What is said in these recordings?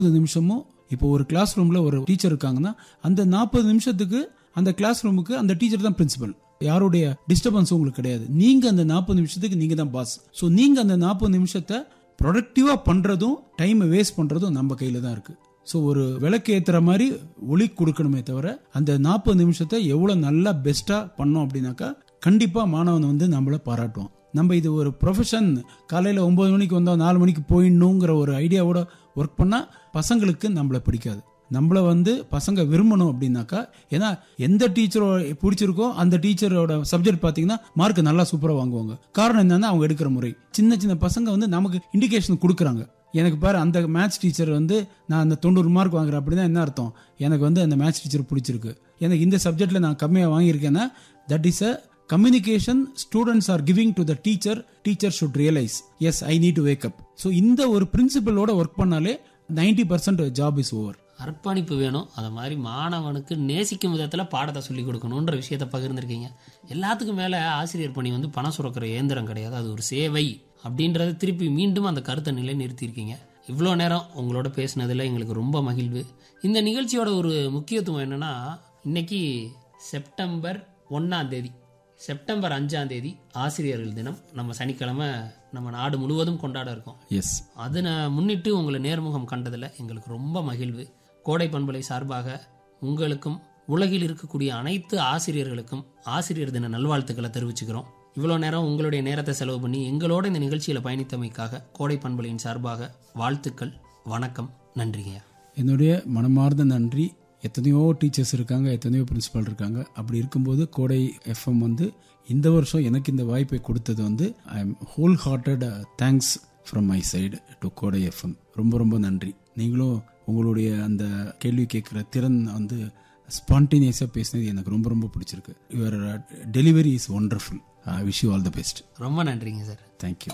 நாற்பது நிமிஷமும் இப்போ ஒரு கிளாஸ் ரூம்ல ஒரு டீச்சர் இருக்காங்கன்னா அந்த நாற்பது நிமிஷத்துக்கு அந்த கிளாஸ் ரூமுக்கு அந்த டீச்சர் தான் பிரின்சிபல் யாருடைய டிஸ்டர்பன்ஸ் உங்களுக்கு கிடையாது நீங்க அந்த நாற்பது நிமிஷத்துக்கு நீங்க தான் பாஸ் ஸோ நீங்க அந்த நாற்பது நிமிஷத்தை ப்ரொடக்டிவா பண்றதும் டைமை வேஸ்ட் பண்றதும் நம்ம கையில தான் இருக்கு ஸோ ஒரு விளக்கு ஏத்துற மாதிரி ஒளி கொடுக்கணுமே தவிர அந்த நாற்பது நிமிஷத்தை எவ்வளவு நல்லா பெஸ்டா பண்ணோம் அப்படின்னாக்கா கண்டிப்பா மாணவன் வந்து நம்மள பாராட்டுவான் நம்ம இது ஒரு ப்ரொஃபஷன் காலையில் ஒன்பது மணிக்கு வந்தால் நாலு மணிக்கு போயிடணுங்கிற ஒரு ஐடியாவோட ஒர்க் பண்ணால் பசங்களுக்கு நம்மளை பிடிக்காது நம்மளை வந்து பசங்க விரும்பணும் அப்படின்னாக்கா ஏன்னா எந்த டீச்சரோ பிடிச்சிருக்கோ அந்த டீச்சரோட சப்ஜெக்ட் பார்த்தீங்கன்னா மார்க் நல்லா சூப்பராக வாங்குவாங்க காரணம் என்னன்னா அவங்க எடுக்கிற முறை சின்ன சின்ன பசங்க வந்து நமக்கு இண்டிகேஷன் கொடுக்குறாங்க எனக்கு பாரு அந்த மேத்ஸ் டீச்சர் வந்து நான் அந்த தொண்ணூறு மார்க் வாங்குறேன் அப்படின்னா என்ன அர்த்தம் எனக்கு வந்து அந்த மேத்ஸ் டீச்சர் பிடிச்சிருக்கு எனக்கு இந்த சப்ஜெக்ட்ல நான் கம்மியாக வாங்கியிருக்கேன்னா that is a communication students are giving to the teacher teacher should realise yes I need to wake up so இந்த ஒரு பிரின்சிபலோட ஒர்க் பண்ணாலே ninety percent job is over அர்ப்பணிப்பு வேணும் அதை மாதிரி மாணவனுக்கு நேசிக்கும் விதத்தில் பாடத்தை சொல்லிக் கொடுக்கணுன்ற விஷயத்த பகிர்ந்திருக்கீங்க எல்லாத்துக்கும் மேலே ஆசிரியர் பணி வந்து பணம் சுரக்கிற இயந்திரம் கிடையாது அது ஒரு சேவை அப்படின்றத திருப்பி மீண்டும் அந்த கருத்தை நிலை நிறுத்தியிருக்கீங்க இவ்வளோ நேரம் உங்களோட பேசினதில் எங்களுக்கு ரொம்ப மகிழ்வு இந்த நிகழ்ச்சியோட ஒரு முக்கியத்துவம் என்னன்னா இன்னைக்கு செப்டம்பர் ஒன்றாம் தேதி செப்டம்பர் அஞ்சாம் தேதி ஆசிரியர்கள் தினம் நம்ம சனிக்கிழமை நம்ம நாடு முழுவதும் கொண்டாட இருக்கோம் எஸ் அதனை முன்னிட்டு உங்களை நேர்முகம் கண்டதில் எங்களுக்கு ரொம்ப மகிழ்வு கோடை பண்பலை சார்பாக உங்களுக்கும் உலகில் இருக்கக்கூடிய அனைத்து ஆசிரியர்களுக்கும் ஆசிரியர் தின நல்வாழ்த்துக்களை தெரிவிச்சுக்கிறோம் இவ்வளோ நேரம் உங்களுடைய நேரத்தை செலவு பண்ணி எங்களோட இந்த நிகழ்ச்சியில் பயணித்தமைக்காக கோடை பண்பலையின் சார்பாக வாழ்த்துக்கள் வணக்கம் நன்றிங்கய்யா என்னுடைய மனமார்ந்த நன்றி எத்தனையோ டீச்சர்ஸ் இருக்காங்க எத்தனையோ பிரின்சிபல் இருக்காங்க அப்படி இருக்கும்போது கோடை எஃப்எம் வந்து இந்த வருஷம் எனக்கு இந்த வாய்ப்பை கொடுத்தது வந்து I am whole hearted thanks from my side to Kodai FM ரொம்ப ரொம்ப நன்றி நீங்களும் உங்களுடைய அந்த கேள்வி கேட்குற திறன் வந்து ஸ்பான்டேனியஸாக பேசினது எனக்கு ரொம்ப ரொம்ப பிடிச்சிருக்கு your delivery is wonderful I wish you all the best ரொம்ப நன்றிங்க சார் தேங்க்யூ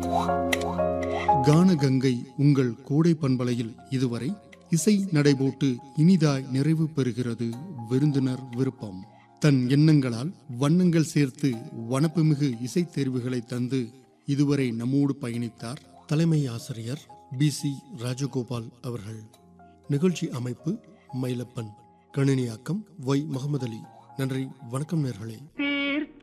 கானகங்கை உங்கள் கோடை பண்பலையில் இதுவரை இசை நடைபோட்டு இனிதாய் நிறைவு பெறுகிறது விருந்தினர் விருப்பம் தன் எண்ணங்களால் வண்ணங்கள் சேர்த்து வனப்புமிகு இசைத் தேர்வுகளை தந்து இதுவரை நம்மோடு பயணித்தார் தலைமை ஆசிரியர் பி சி ராஜகோபால் அவர்கள் நிகழ்ச்சி அமைப்பு மயிலப்பன் கணினியாக்கம் ஒய் முகமது அலி நன்றி வணக்கம் நேர்களே